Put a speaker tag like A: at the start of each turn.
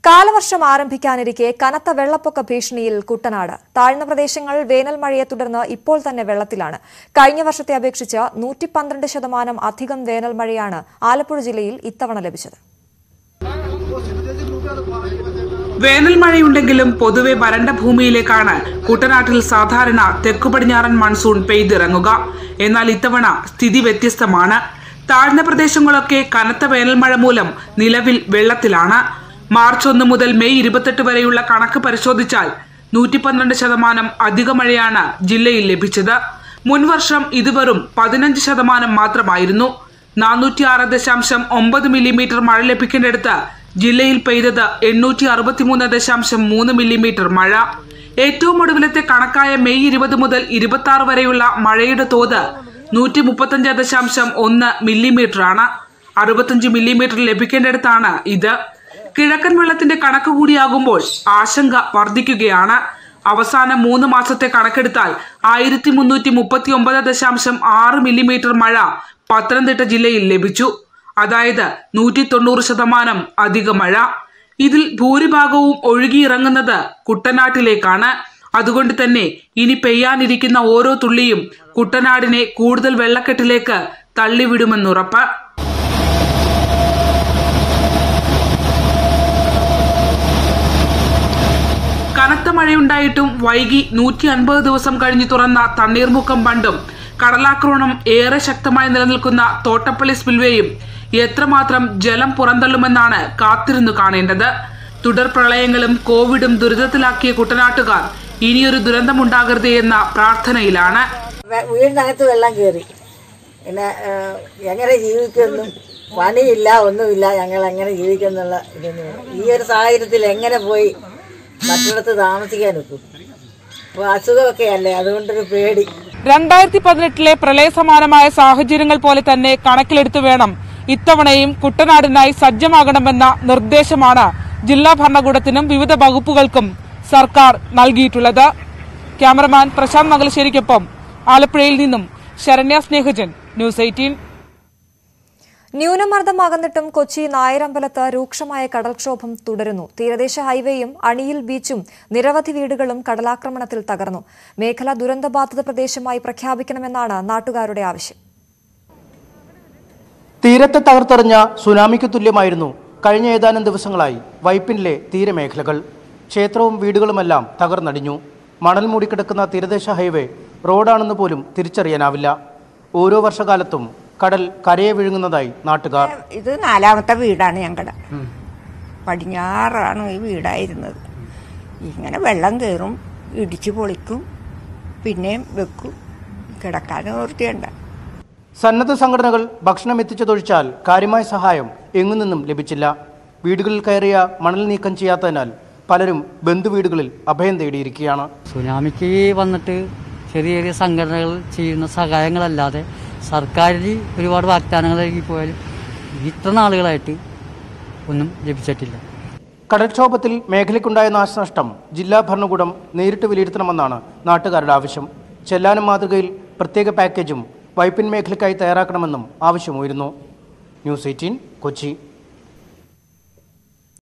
A: കാലവർഷം ആരംഭിക്കാനിരിക്കെ കനത്ത വെള്ളപ്പൊക്ക ഭീഷണിയിൽ കുട്ടനാട് താഴ്ന്ന പ്രദേശങ്ങൾ വേനൽ മഴയെ തുടർന്ന് ഇപ്പോൾ തന്നെ വെള്ളത്തിലാണ് കഴിഞ്ഞ വർഷത്തെ അപേക്ഷിച്ച് നൂറ്റി പന്ത്രണ്ട് ശതമാനം അധികം വേനൽ മഴയാണ് ആലപ്പുഴ ജില്ലയിൽ ഇത്തവണ ലഭിച്ചത്
B: വേനൽ മഴയുണ്ടെങ്കിലും പൊതുവെ വരണ്ട ഭൂമിയിലേക്കാണ് കുട്ടനാട്ടിൽ സാധാരണ തെക്കു പടിഞ്ഞാറൻ മൺസൂൺ പെയ്തിറങ്ങുക എന്നാൽ ഇത്തവണ സ്ഥിതി വ്യത്യസ്തമാണ് താഴ്ന്ന പ്രദേശങ്ങളൊക്കെ കനത്ത വേനൽ മഴ മൂലം നിലവിൽ വെള്ളത്തിലാണ് മാർച്ച് ഒന്ന് മുതൽ മെയ് ഇരുപത്തെട്ട് വരെയുള്ള കണക്ക് പരിശോധിച്ചാൽ നൂറ്റി പന്ത്രണ്ട് ശതമാനം അധിക മഴയാണ് ജില്ലയിൽ ലഭിച്ചത് മുൻവർഷം ഇത് വെറും പതിനഞ്ച് ശതമാനം മാത്രമായിരുന്നു നാനൂറ്റി ആറ് ദശാംശം ഒമ്പത് മില്ലിമീറ്റർ മഴ ലഭിക്കേണ്ടടുത്ത് ജില്ലയിൽ പെയ്തത് എണ്ണൂറ്റി അറുപത്തിമൂന്ന് ദശാംശം മൂന്ന് മില്ലിമീറ്റർ മഴ ഏറ്റവും ഒടുവിലത്തെ കണക്കായ മെയ് ഇരുപത് മുതൽ ഇരുപത്തി ആറ് വരെയുള്ള മഴയുടെ തോത് നൂറ്റി മുപ്പത്തഞ്ച് ദശാംശം ഒന്ന് മില്ലിമീറ്റർ ആണ് അറുപത്തഞ്ച് മില്ലിമീറ്റർ ലഭിക്കേണ്ടടുത്താണ് ഇത് കിഴക്കൻ വെള്ളത്തിന്റെ കണക്ക് കൂടിയാകുമ്പോൾ ആശങ്ക വർദ്ധിക്കുകയാണ് അവസാന മൂന്ന് മാസത്തെ കണക്കെടുത്താൽ ആയിരത്തി മുന്നൂറ്റി മുപ്പത്തി ഒമ്പത് ദശാംശം ആറ് മില്ലിമീറ്റർ മഴ പത്തനംതിട്ട ജില്ലയിൽ ലഭിച്ചു അതായത് നൂറ്റി തൊണ്ണൂറ് ശതമാനം അധിക മഴ ഇതിൽ ഭൂരിഭാഗവും ഒഴുകിയിറങ്ങുന്നത് കുട്ടനാട്ടിലേക്കാണ് അതുകൊണ്ട് തന്നെ ഇനി പെയ്യാനിരിക്കുന്ന ഓരോ തുള്ളിയും കുട്ടനാടിനെ കൂടുതൽ വെള്ളക്കെട്ടിലേക്ക് തള്ളിവിടുമെന്നുറപ്പ് കനത്ത മഴയുണ്ടായിട്ടും വൈകി നൂറ്റി അൻപത് ദിവസം കഴിഞ്ഞ് തുറന്ന തണ്ണീർമുക്കം ബണ്ടും കടലാക്രമണം ഏറെ ശക്തമായി നിലനിൽക്കുന്ന തോട്ടപ്പള്ളി സ്പിൽവേയും എത്രമാത്രം ജലം പുറന്തള്ളുമെന്നാണ് കാത്തിരുന്നു കാണേണ്ടത് തുടർ പ്രളയങ്ങളും കോവിഡും ദുരിതത്തിലാക്കിയ കുട്ടനാട്ടുകാർ ഇനിയൊരു ദുരന്തമുണ്ടാകരുതേ എന്ന പ്രാർത്ഥനയിലാണ്
C: വെ- വീടിനകത്ത് വെള്ളം കയറി പിന്നെ ഏഹ്, എങ്ങനെ ജീവിക്കുമെന്നും പണിയില്ല ഒന്നുമില്ല ഞങ്ങൾ എങ്ങനെ ജീവിക്കുമെന്നുള്ള ഇതൊന്നും ഈ ഒരു സാഹചര്യത്തിൽ എങ്ങനെ പോയി മറ്റിടത്ത് താമസിക്കാൻ ഒക്കും അപ്പോൾ അസുഖമൊക്കെ അല്ലേ അതുകൊണ്ടൊരു പേടി
B: രണ്ടായിരത്തി പതിനെട്ടിലെ പ്രളയ സമാനമായ സാഹചര്യങ്ങൾ പോലെ തന്നെ കണക്കിലെടുത്തു വേണം ഇത്തവണയും കുട്ടനാടിനായി സജ്ജമാകണമെന്ന നിർദ്ദേശമാണ് ജില്ലാ ഭരണകൂടത്തിനും വിവിധ വകുപ്പുകൾക്കും സർക്കാർ നൽകിയിട്ടുള്ളത് ക്യാമറമാൻ പ്രശാന്ത് മംഗലശ്ശേരിക്കൊപ്പം ആലപ്പുഴയിൽ നിന്നും ശരണ്യ സ്നേഹജൻ ന്യൂസ് എയ്റ്റീൻ
A: ന്യൂനമർദ്ദം അകന്നിട്ടും കൊച്ചി നായരമ്പലത്ത് രൂക്ഷമായ കടൽക്ഷോഭം തുടരുന്നു തീരദേശ ഹൈവേയും അണിയിൽ ബീച്ചും നിരവധി വീടുകളും കടലാക്രമണത്തിൽ തകർന്നു മേഖല ദുരന്തബാധിത പ്രദേശമായി പ്രഖ്യാപിക്കണമെന്നാണ് നാട്ടുകാരുടെ ആവശ്യം
D: തീരത്തെ തകർത്തെറിഞ്ഞ സുനാമിക്ക് തുല്യമായിരുന്നു കഴിഞ്ഞ ഏതാനും ദിവസങ്ങളായി വൈപ്പിനിലെ തീരമേഖലകൾ ക്ഷേത്രവും വീടുകളുമെല്ലാം തകർന്നടിഞ്ഞു മണൽ മൂടിക്കിടക്കുന്ന തീരദേശ ഹൈവേ റോഡാണെന്ന് പോലും തിരിച്ചറിയാനാവില്ല ഓരോ വർഷകാലത്തും കടൽ കരയെ വിഴുങ്ങുന്നതായി നാട്ടുകാർ
E: ഇത് നാലാമത്തെ വീടാണ് ഞങ്ങളുടെ പടിഞ്ഞാറാണ് ഈ വീടായിരുന്നത് ഇങ്ങനെ വെള്ളം കയറും ഇടിച്ചു പൊളിക്കും പിന്നെയും വെക്കും കിടക്കാൻ നിവൃത്തിയുണ്ട
D: സന്നദ്ധ സംഘടനകൾ ഭക്ഷണം എത്തിച്ചതൊഴിച്ചാൽ കാര്യമായ സഹായം എങ്ങു നിന്നും ലഭിച്ചില്ല വീടുകളിൽ കയറിയ മണൽ നീക്കം ചെയ്യാത്തതിനാൽ പലരും ബന്ധുവീടുകളിൽ അഭയം തേടിയിരിക്കുകയാണ്
F: സുനാമിക്ക് വന്നിട്ട് ചെറിയ ചെറിയ സംഘടനകൾ ചെയ്യുന്ന സഹായങ്ങളല്ലാതെ സർക്കാരിൽ ഒരുപാട് വാഗ്ദാനങ്ങൾ നൽകി പോയാലും ഇത്ര നാളുകളായിട്ട് ഒന്നും ലഭിച്ചിട്ടില്ല
D: കടൽക്ഷോഭത്തിൽ മേഖലയ്ക്കുണ്ടായ നാശനഷ്ടം ജില്ലാ ഭരണകൂടം നേരിട്ട് വിലയിരുത്തണമെന്നാണ് നാട്ടുകാരുടെ ആവശ്യം ചെല്ലാനം മാതൃകയിൽ പ്രത്യേക പാക്കേജും വൈപ്പിൻ മേഖലയ്ക്കായി തയ്യാറാക്കണമെന്നും ആവശ്യമുയരുന്നു ന്യൂസ് എയ്റ്റീൻ കൊച്ചി